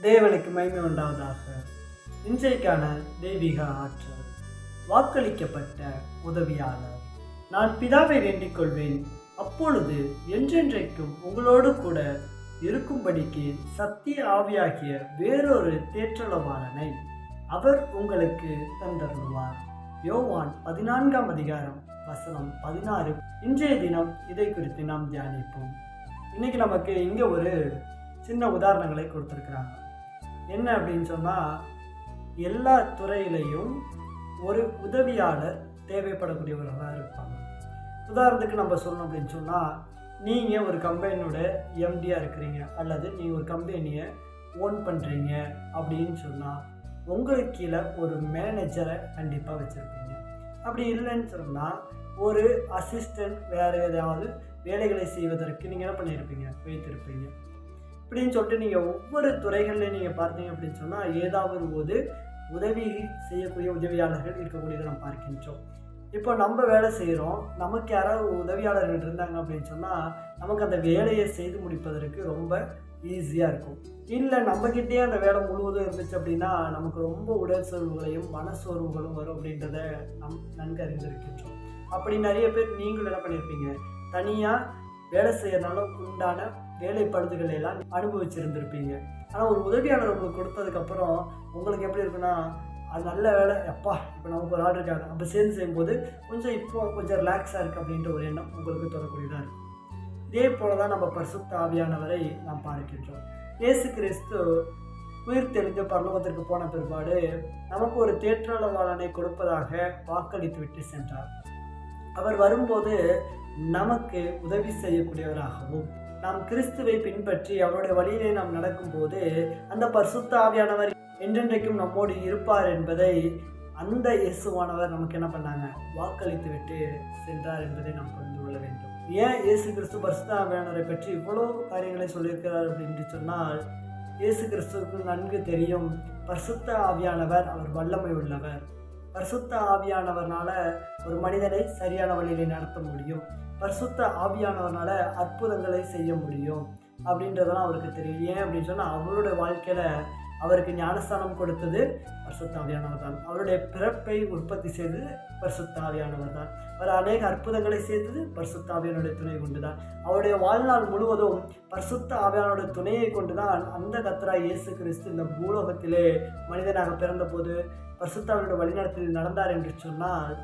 தேவனுக்கு மகிமை உண்டாவதாக இன்றைக்கான தெய்வீக ஆற்றல் வாக்களிக்கப்பட்ட உதவியாளர் நான் பிதாவை வேண்டிக் கொள்வேன் அப்பொழுது என்றென்றைக்கும் உங்களோடு கூட இருக்கும்படிக்கு சத்திய ஆவியாகிய வேறொரு தேற்றளவாளனை அவர் உங்களுக்கு தந்தருள்வார் யோவான் பதினான்காம் அதிகாரம் வசனம் பதினாறு இன்றைய தினம் இதை குறித்து நாம் தியானிப்போம் இன்னைக்கு நமக்கு இங்கே ஒரு சின்ன உதாரணங்களை கொடுத்துருக்குறாங்க என்ன அப்படின்னு சொன்னால் எல்லா துறையிலையும் ஒரு உதவியாளர் தேவைப்படக்கூடியவர்களாக இருப்பாங்க உதாரணத்துக்கு நம்ம சொல்லணும் அப்படின்னு சொன்னால் நீங்கள் ஒரு கம்பெனியோட எம்டியாக இருக்கிறீங்க அல்லது நீங்கள் ஒரு கம்பெனியை ஓன் பண்ணுறீங்க அப்படின்னு சொன்னால் உங்களுக்கு கீழே ஒரு மேனேஜரை கண்டிப்பாக வச்சுருப்பீங்க அப்படி இல்லைன்னு சொன்னால் ஒரு அசிஸ்டன்ட் வேறு ஏதாவது வேலைகளை செய்வதற்கு நீங்கள் என்ன பண்ணியிருப்பீங்க வைத்திருப்பீங்க இப்படின்னு சொல்லிட்டு நீங்கள் ஒவ்வொரு துறைகள்லையும் நீங்கள் பார்த்தீங்க அப்படின்னு சொன்னால் ஏதாவது ஒரு உதவி செய்யக்கூடிய உதவியாளர்கள் இருக்கக்கூடியதை நம்ம பார்க்கின்றோம் இப்போ நம்ம வேலை செய்கிறோம் நமக்கு யாராவது உதவியாளர்கள் இருந்தாங்க அப்படின்னு சொன்னால் நமக்கு அந்த வேலையை செய்து முடிப்பதற்கு ரொம்ப ஈஸியாக இருக்கும் இல்லை நம்மக்கிட்டே அந்த வேலை முழுவதும் இருந்துச்சு அப்படின்னா நமக்கு ரொம்ப உடல் சோர்வுகளையும் மனசோர்வுகளும் வரும் அப்படின்றத நம் நன்கு அறிந்திருக்கின்றோம் அப்படி நிறைய பேர் நீங்களும் என்ன பண்ணியிருப்பீங்க தனியாக வேலை செய்யறதுனால உண்டான வேலை பழுதுகளை எல்லாம் அனுபவிச்சிருந்திருப்பீங்க ஆனால் ஒரு உதவியாளர் உங்களுக்கு கொடுத்ததுக்கப்புறம் உங்களுக்கு எப்படி இருக்குன்னா அது நல்ல வேலை எப்பா இப்போ நமக்கு ஒரு ஆள் இருக்காங்க அப்போ சேர்ந்து செய்யும்போது கொஞ்சம் இப்போ கொஞ்சம் ரிலாக்ஸாக இருக்குது அப்படின்ற ஒரு எண்ணம் உங்களுக்கு தொடக்கூடியதாக இருக்கும் இதே போல தான் நம்ம பரிசுத்த ஆவியானவரை நாம் பார்க்கின்றோம் இயேசு கிறிஸ்து உயிர் தெளிந்து பரலோகத்திற்கு போன பிற்பாடு நமக்கு ஒரு தேற்றளவாளனை கொடுப்பதாக வாக்களித்து விட்டு சென்றார் அவர் வரும்போது நமக்கு உதவி செய்யக்கூடியவராகவும் நாம் கிறிஸ்துவை பின்பற்றி அவருடைய வழியிலே நாம் நடக்கும்போது அந்த பரிசுத்த ஆவியானவர் என்றென்றைக்கும் நம்மோடு இருப்பார் என்பதை அந்த இயேசுவானவர் நமக்கு என்ன பண்ணாங்க வாக்களித்து விட்டு சென்றார் என்பதை நாம் புரிந்து கொள்ள வேண்டும் ஏன் இயேசு கிறிஸ்து பரிசுத்த ஆவியானவரை பற்றி இவ்வளோ காரியங்களை சொல்லியிருக்கிறார் அப்படின்னு சொன்னால் இயேசு கிறிஸ்துவுக்கு நன்கு தெரியும் பரிசுத்த ஆவியானவர் அவர் வல்லமை உள்ளவர் பரிசுத்த ஆவியானவர்னால ஒரு மனிதனை சரியான வழியில நடத்த முடியும் பரிசுத்த ஆவியானவர்னால அற்புதங்களை செய்ய முடியும் அப்படின்றதெல்லாம் அவருக்கு தெரியும் ஏன் அப்படின்னு சொன்னால் அவருடைய வாழ்க்கையில் அவருக்கு ஞானஸ்தானம் கொடுத்தது பரிசுத்த ஆவியானவர் தான் அவருடைய பிறப்பை உற்பத்தி செய்தது பரிசுத்த ஆவியானவர் தான் அவர் அநேக அற்புதங்களை செய்தது பரிசுத்த ஆவியானுடைய துணை கொண்டு தான் அவருடைய வாழ்நாள் முழுவதும் பரிசுத்த ஆவியானுடைய துணையை கொண்டு தான் அந்த கத்தரா இயேசு கிறிஸ்து இந்த பூலோகத்திலே மனிதனாக பிறந்தபோது பரிசுத்தாவினுடைய வழிநடத்தில் நடந்தார் என்று சொன்னால்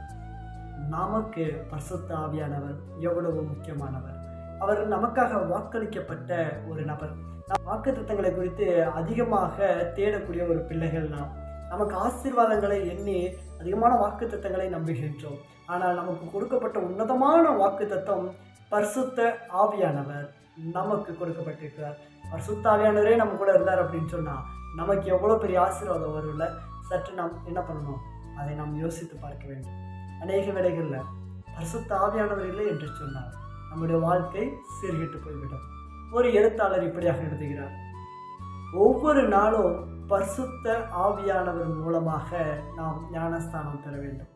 நமக்கு பரிசுத்த ஆவியானவர் எவ்வளவு முக்கியமானவர் அவர் நமக்காக வாக்களிக்கப்பட்ட ஒரு நபர் வாக்கு திட்டங்களை குறித்து அதிகமாக தேடக்கூடிய ஒரு பிள்ளைகள் நாம் நமக்கு ஆசீர்வாதங்களை எண்ணி அதிகமான வாக்கு திட்டங்களை நம்புகின்றோம் ஆனால் நமக்கு கொடுக்கப்பட்ட உன்னதமான வாக்கு தத்துவம் பரிசுத்த ஆவியானவர் நமக்கு கொடுக்கப்பட்டிருக்கிறார் பரிசுத்த ஆவியானவரே நம்ம கூட இருந்தார் அப்படின்னு சொன்னால் நமக்கு எவ்வளோ பெரிய ஆசீர்வாதம் வரும்ல சற்று நாம் என்ன பண்ணணும் அதை நாம் யோசித்து பார்க்க வேண்டும் அநேக வேலைகளில் பரிசுத்த ஆவியானவர் இல்லை என்று சொன்னால் நம்முடைய வாழ்க்கை சீர்கிட்டு போய்விடும் ஒரு எழுத்தாளர் இப்படியாக எழுதுகிறார் ஒவ்வொரு நாளும் பரிசுத்த ஆவியானவர் மூலமாக நாம் ஞானஸ்தானம் பெற வேண்டும்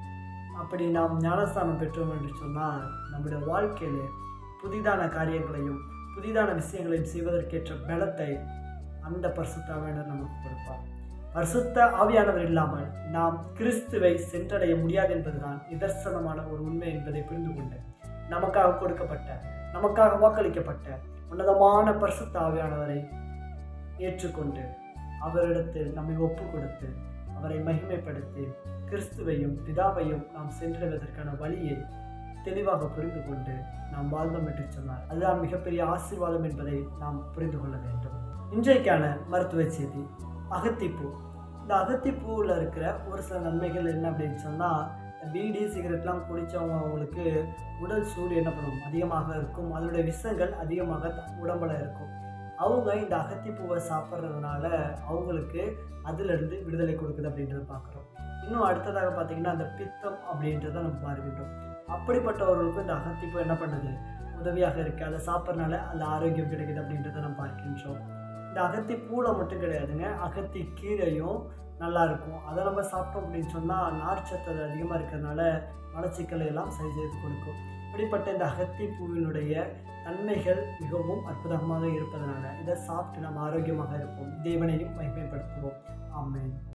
அப்படி நாம் ஞானஸ்தானம் பெற்றோம் என்று சொன்னால் நம்முடைய வாழ்க்கையிலே புதிதான காரியங்களையும் புதிதான விஷயங்களையும் செய்வதற்கேற்ற பலத்தை அந்த பரிசுத்த ஆவியானவர் நமக்கு கொடுப்பார் பரிசுத்த ஆவியானவர் இல்லாமல் நாம் கிறிஸ்துவை சென்றடைய முடியாது என்பதுதான் நிதர்சனமான ஒரு உண்மை என்பதை புரிந்து கொண்டு நமக்காக கொடுக்கப்பட்ட நமக்காக வாக்களிக்கப்பட்ட உன்னதமான பரிசுத்த ஆவியானவரை ஏற்றுக்கொண்டு அவரிடத்தில் நம்மை ஒப்பு கொடுத்து அவரை மகிமைப்படுத்தி கிறிஸ்துவையும் பிதாவையும் நாம் சென்றடைவதற்கான வழியை தெளிவாக புரிந்து கொண்டு நாம் வாழ்ந்தோம் என்று சொன்னார் அதுதான் மிகப்பெரிய ஆசீர்வாதம் என்பதை நாம் புரிந்து கொள்ள வேண்டும் இன்றைக்கான மருத்துவ செய்தி அகத்திப்பூ இந்த அகத்திப்பூவில் இருக்கிற ஒரு சில நன்மைகள் என்ன அப்படின்னு சொன்னால் பீடி சிகரெட்லாம் குடித்தவங்க அவங்களுக்கு உடல் சூடு என்ன பண்ணும் அதிகமாக இருக்கும் அதனுடைய விஷங்கள் அதிகமாக உடம்புல இருக்கும் அவங்க இந்த அகத்திப்பூவை சாப்பிட்றதுனால அவங்களுக்கு அதிலிருந்து விடுதலை கொடுக்குது அப்படின்றத பார்க்குறோம் இன்னும் அடுத்ததாக பார்த்தீங்கன்னா அந்த பித்தம் அப்படின்றத நம்ம பார்க்கின்றோம் அப்படிப்பட்டவர்களுக்கும் இந்த அகத்திப்பூ என்ன பண்ணுது உதவியாக இருக்குது அதை சாப்பிட்றதுனால அந்த ஆரோக்கியம் கிடைக்குது அப்படின்றத நம்ம பார்க்கின்றோம் இந்த அகத்தி பூளை மட்டும் கிடையாதுங்க அகத்தி கீரையும் நல்லா இருக்கும் அதை நம்ம சாப்பிட்டோம் அப்படின்னு சொன்னால் நார்ச்சத்து அது அதிகமாக இருக்கிறதுனால மலச்சிக்கலை எல்லாம் சரி செய்து கொடுக்கும் இப்படிப்பட்ட இந்த அகத்தி பூவினுடைய தன்மைகள் மிகவும் அற்புதமாக இருப்பதனால இதை சாப்பிட்டு நாம் ஆரோக்கியமாக இருப்போம் தேவனையும் மகிமைப்படுத்துவோம் ஆமென்